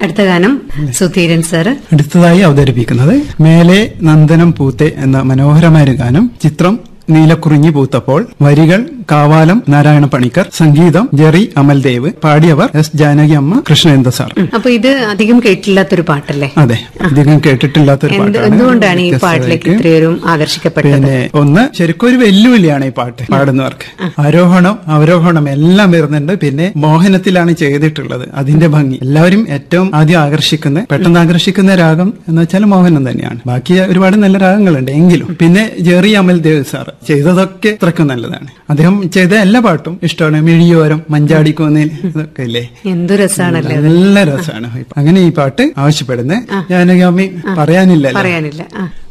അടുത്ത ഗാനം സുധീരൻ സാറ് അടുത്തതായി അവതരിപ്പിക്കുന്നത് മേലെ നന്ദനം പൂത്തെ എന്ന മനോഹരമായ ഒരു ഗാനം ചിത്രം നീലക്കുറിഞ്ഞി പൂത്തപ്പോൾ വരികൾ കാവാലം നാരായണ പണിക്കർ സംഗീതം ജെറി അമൽദേവ് പാടിയവർ എസ് ജാനകി അമ്മ കൃഷ്ണേന്ദ്ര സാർ അപ്പൊ ഇത് അധികം കേട്ടില്ലാത്തൊരു പാട്ടല്ലേ അതെ അധികം കേട്ടിട്ടില്ലാത്തൊരു എന്ത് പാട്ടാണ് എന്തുകൊണ്ടാണ് ഈ പാട്ടിലേക്ക് വ്യത്യസ്തമായിട്ട്. ഇത്രയൊരു ആകർഷിക്കപ്പെട്ടത് പിന്നെ ഒന്ന് ശരിക്കും ഒരു വെല്ലുവിളിയാണ് ഈ പാട്ട് പാടുന്നവർക്ക് ആരോഹണം അവരോഹണം എല്ലാം വരുന്നുണ്ട് പിന്നെ മോഹനത്തിലാണ് ചെയ്തിട്ടുള്ളത് അതിന്റെ ഭംഗി എല്ലാവരും ഏറ്റവും ആദ്യം ആകർഷിക്കുന്ന പെട്ടെന്ന് ആകർഷിക്കുന്ന രാഗം എന്ന് വെച്ചാൽ മോഹനം തന്നെയാണ് ബാക്കി ഒരുപാട് നല്ല രാഗങ്ങളുണ്ട് എങ്കിലും പിന്നെ ജെറി അമൽ ദേവ് സാർ ചെയ്തതൊക്കെ ഇത്രക്കും നല്ലതാണ് അദ്ദേഹം ചെയ്ത എല്ലാ പാട്ടും ഇഷ്ടമാണ് മിഴിയോരം മഞ്ചാടിക്കോന്നിൽ ഇതൊക്കെ ഇല്ലേ എന്തു രസാണല്ലേ അത് നല്ല രസമാണ് അങ്ങനെ ഈ പാട്ട് ആവശ്യപ്പെടുന്നത് ജാനകാമി പറയാനില്ലല്ലോ പറയാനില്ല ആ